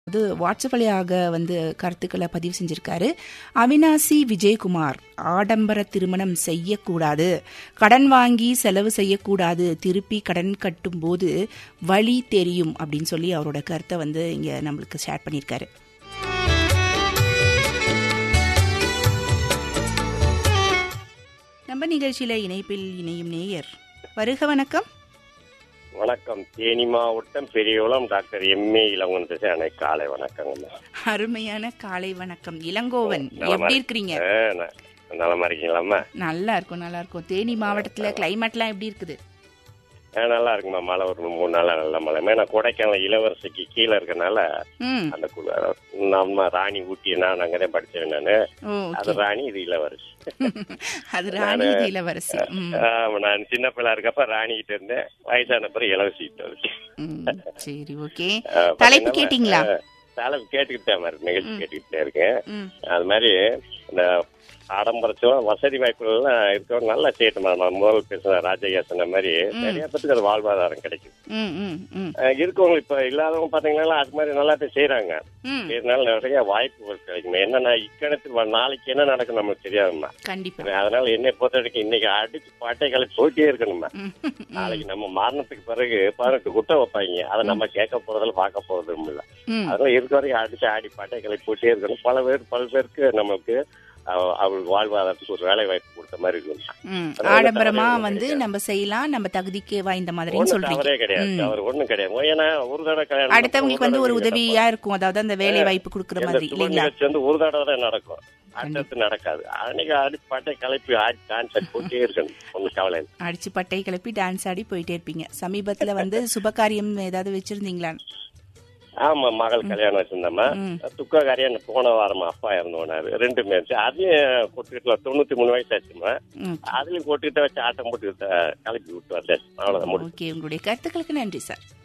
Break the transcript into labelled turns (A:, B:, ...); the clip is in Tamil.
A: அது வாட்ஸ்அப் வழியாக வந்து கருத்துக்களை பதிவு செஞ்சிருக்காரு அவினாசி விஜயகுமார் ஆடம்பர திருமணம் செய்யக்கூடாது கடன் வாங்கி செலவு செய்யக்கூடாது திருப்பி கடன் கட்டும்போது வழி தெரியும் அப்படின்னு சொல்லி அவரோட கருத்தை வந்து இங்க நம்மளுக்கு ஷேர் பண்ணியிருக்காரு நம்ம நிகழ்ச்சியில இணைப்பில் இணையும் நேயர் வருக வணக்கம்
B: வணக்கம் தேனி மாவட்டம் பெரியகுளம் டாக்டர் எம்ஏ இளங்கன் திசை காலை வணக்கங்கம்மா
A: அருமையான காலை வணக்கம் இளங்கோவன்
B: நலமா
A: எப்படி இருக்கிறீங்க
B: ஆ, ந- நலமா இருக்கீங்களாம்மா
A: நல்லா இருக்கும் நல்லா இருக்கும் தேனி மாவட்டத்துல கிளைமேட்லாம் எப்படி இருக்குது
B: ஆ, நல்லா இருக்குமா மழை ஒரு மூணு நாளா நல்ல மழை ஏன்னா கொடைக்கானல் இளவரசிக்கு கீழே இருக்கனால
A: ம்
B: அந்த கு- நம்ம ராணி ஊட்டி நான் அங்கதான் படிச்சேன் நானு
A: ஓ
B: அது ராணி இது இளவரசி
A: அது ராணி இது இளவரசி ம்
B: ஆமா, நான் சின்ன பிள்ளை இருக்கப்ப ராணி கிட்ட இருந்தேன் வயசான பிறகு இளவரசி கிட்ட இருக்கேன்
A: ம், சரி ஓகே
B: ஆ,
A: தலைப்பு
B: பாத்தீங்கன்னா,
A: கேட்டீங்களா
B: ஆ, தலைப்பு கேட்டுக்கிட்டு தான் மாதிரி நிகழ்ச்சி கேட்டுக்கிட்டே இருக்கேன்
A: ம்
B: அது மாதிரி இந்த ஆடம்பரத்தும் வசதி வாய்ப்புகள்லாம் இருக்கவங்க நல்லா செய்யட்டும் நான் முதல் பேசுன ராஜையா சொன்ன மாதிரி நிறைய பேத்துக்கு அது வாழ்வாதாரம் கிடைக்கும்
A: ம் ம் ம்
B: அஹ் இருக்கவங்க இப்ப இல்லாதவங்க பாத்தீங்கன்னா அது மாதிரி நல்லா பேர் செய்யறாங்க
A: ம்
B: இதனால நிறைய வாய்ப்புகள் கிடைக்கும் என்னன்னா இக்கணத்தில் வ- நாளைக்கு என்ன நடக்கும் நமக்கு தெரியாதும்மா
A: கண்டிப்பா
B: அதனால என்னை பொறுத்த வரைக்கும் இன்னைக்கு அடிச்சு பாட்டைகளை போயிட்டே இருக்கணும்மா
A: ம்,
B: நாளைக்கு நம்ம மரணத்துக்கு பிறகு பதினெட்டு குட்டம் வைப்பாங்க அதை நம்ம கேட்க போறதில்ல பார்க்க போறதும் இல்லை
A: ம்
B: அதனால இருக்க வரைக்கும் அடிச்சு ஆடி பாட்டைகளை போட்டே இருக்கணும் பல பேர் பல பேருக்கு நமக்கு அவ- அவங்களுக்கு வாழ்வாதாரத்துக்கு ஒரு வேலை வாய்ப்பு கொடுத்த மாதிரி இருக்கும்
A: ம்
B: அதனால
A: ஆடம்பரமா
B: தவறே
A: வந்து
B: கிடையாது.
A: நம்ம செய்யலாம் நம்ம தகுதிக்கு வாய்ந்த மாதிரின்னு
B: ஒண்ணும்
A: சொல்றீங்க
B: தவறே கிடையாது
A: ம்.
B: அவர் ஒண்ணும் கிடையாது ஏன்னா ஒரு தடவை கல்யாணம்
A: அடுத்தவங்களுக்கு வந்து ஒரு
B: தடவை
A: உதவியா இருக்கும் அதாவது அந்த வேலை வாய்ப்பு கொடுக்குற
B: எந்த
A: மாதிரி
B: சுப
A: இல்லைங்களா
B: நிகழ்ச்சி வந்து ஒரு தடவை தான் நடக்கும் அடுத்தது நடக்காது அன்னைக்கு அடிச்சு பாட்டை கிளப்பி ஆடி டான்ஸ் போட்டே இருக்கணும் ஒன்றும் கவலை இல்லை
A: அடிச்சு பட்டை கிளப்பி டான்ஸ் ஆடி போயிட்டே இருப்பீங்க சமீபத்துல வந்து சுபகாரியம் ஏதாவது வச்சிருந்தீங்களா
B: ஆமா மகள் கல்யாணம் வச்சிருந்தோம்மா
A: ம்.
B: துக்க காரியம் போன வாரமா அப்பா இறந்தோனாரு ரெண்டுமே இருந்துச்சு அதையும் கொட்டுக்கிட்டு தொண்ணூத்தி மூணு வயசு ஆச்சுமா
A: ம்
B: அதுலயும் கொட்டுக்கிட்ட வச்சு ஆட்டம் போட்டு கிளப்பி விட்டு வந்தாச்சு அவ்வளவுதான் முடிச்சு
A: ஓகே உங்களுடைய கருத்துக்களுக்கு நன்றி சார்